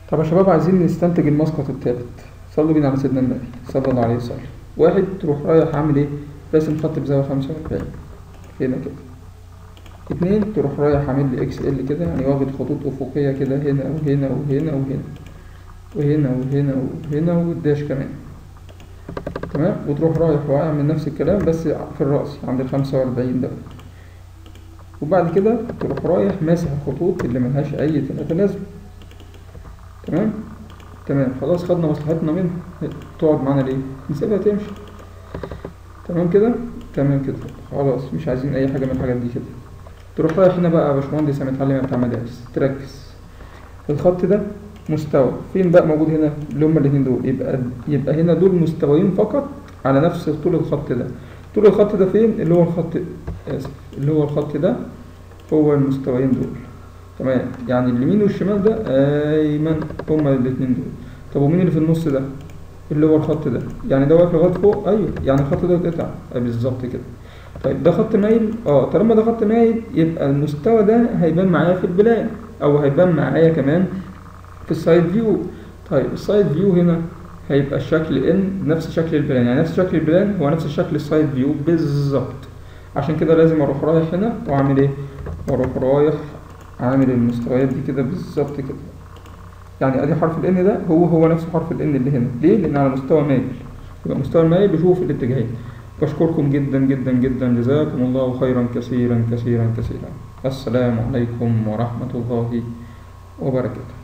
طب يا شباب عايزين نستنتج المسقط التالت صلوا بينا على سيدنا النبي صلى الله عليه وسلم واحد تروح رايح عامل ايه راسم خط بزاوية خمسة وأربعين هنا كده اتنين تروح رايح عامل لي اكس ال كده يعني واخد خطوط افقية كده هنا وهنا وهنا وهنا وهنا وهنا وهنا والداش كمان تمام وتروح رايح وعامل نفس الكلام بس في الرأس عند الخمسة وأربعين ده وبعد كده تروح رايح ماسح الخطوط اللي ملهاش أي تلاتة لازمة تمام تمام خلاص خدنا مصلحتنا منها تقعد معانا ليه نسيبها تمشي تمام كده تمام كده خلاص مش عايزين أي حاجة من الحاجات دي كده تروح رايح هنا بقى يا باشمهندس يا متعلم يا بتاع مدارس تركز الخط ده مستوى فين بقى موجود هنا اللي هما الاتنين دول يبقى يبقى هنا دول مستويين فقط على نفس طول الخط ده طول الخط ده فين اللي هو الخط اسف اللي هو الخط ده هو المستويين دول تمام يعني اليمين والشمال ده ايمن هما الاتنين دول طب ومين اللي في النص ده اللي هو الخط ده يعني ده واقف لغايه فوق ايوه يعني الخط ده اتقطع بالظبط كده طيب ده خط مايل اه طالما ده خط مايل يبقى المستوى ده هيبان معايا في البلان او هيبان معايا كمان في السايد فيو طيب السايد فيو هنا هيبقى الشكل ان نفس شكل البلان يعني نفس شكل البلان هو نفس شكل السايد فيو بالظبط عشان كده لازم اروح رايح هنا واعمل ايه واروح رايح عامل المستويات دي كده بالظبط كده يعني ادي حرف الان ده هو هو نفس حرف الان اللي هنا ليه لان على مستوى مايل يبقى مستوى المايل بشوف الاتجاهين بشكركم جدا جدا جدا جزاكم الله خيرا كثيرا كثيرا كثيرا السلام عليكم ورحمة الله وبركاته